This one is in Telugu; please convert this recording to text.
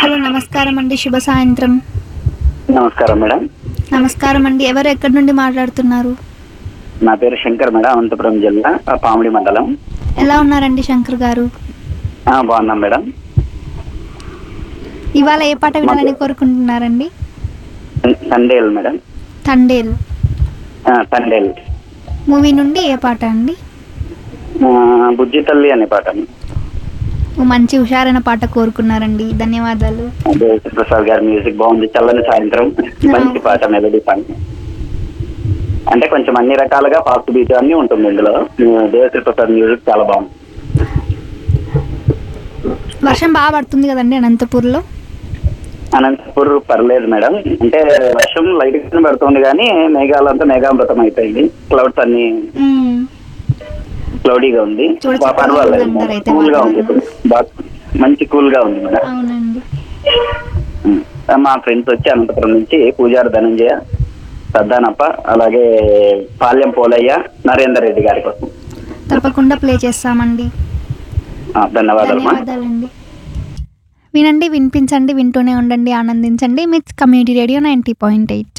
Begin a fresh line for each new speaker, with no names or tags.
హలో నమస్కారం అండి శుభ సాయంత్రం
నమస్కారం మేడం
నమస్కారం అండి ఎవరు ఎక్కడి నుండి మాట్లాడుతున్నారు
నా పేరు శంకర్ మేడం అనంతపురం జిల్లా ఆ, పామిడి మండలం
ఎలా ఉన్నారండి శంకర్ గారు
ఆ, బాగున్నాం మేడం
ఇవాళ ఏ పాట వినాలని కోరుకుంటున్నారండి
సన్- సండేల్ మేడం
తండేల్
ఆ, సండేల్
మూవీ నుండి ఏ పాట అండి
ఆ, బుజ్జి తల్లి అనే పాట
ఓ మంచి హుషారైన పాట కోరుకున్నారండి ధన్యవాదాలు
దేవశ్రీ ప్రసాద్ గారి మ్యూజిక్ బాగుంది చల్లని సాయంత్రం మంచి పాట మెలడీ పాట అంటే కొంచెం అన్ని రకాలుగా ఫాస్ట్ బీట్ అన్ని ఉంటుంది ఇందులో దేవశ్రీ ప్రసాద్ మ్యూజిక్ చాలా బాగుంది
వర్షం బాగా పడుతుంది కదండి అనంతపూర్లో
అనంతపూర్ పర్లేదు మేడం అంటే వర్షం లైట్ గా పడుతుంది కానీ మేఘాలంతా మేఘామృతం అయిపోయింది క్లౌడ్స్ అన్ని క్లౌడీగా ఉంది
చూడ
బా- పర్వాలేదు
చక్కగా అయితే
కూల్ గా ఉంది ఇప్పుడు బాగా మంచి కూల్ గా ఉంది మేడం
అవునండి
ఉమ్. మా ఫ్రెండ్స్ వచ్చి అనంతపురం నుంచి పూజారి ధనంజయ సద్దానప్ప అలాగే పాల్యం పోలయ్య నరేందర్ రెడ్డి గారి కోసం
తప్పకుండా ప్లే చేస్తామండి
ఆ, ధన్యవాదాలు మా
ధన్యవాదాలండి వినండి వినిపించండి వింటూనే ఉండండి ఆనందించండి మిత్ community radio ninety point eight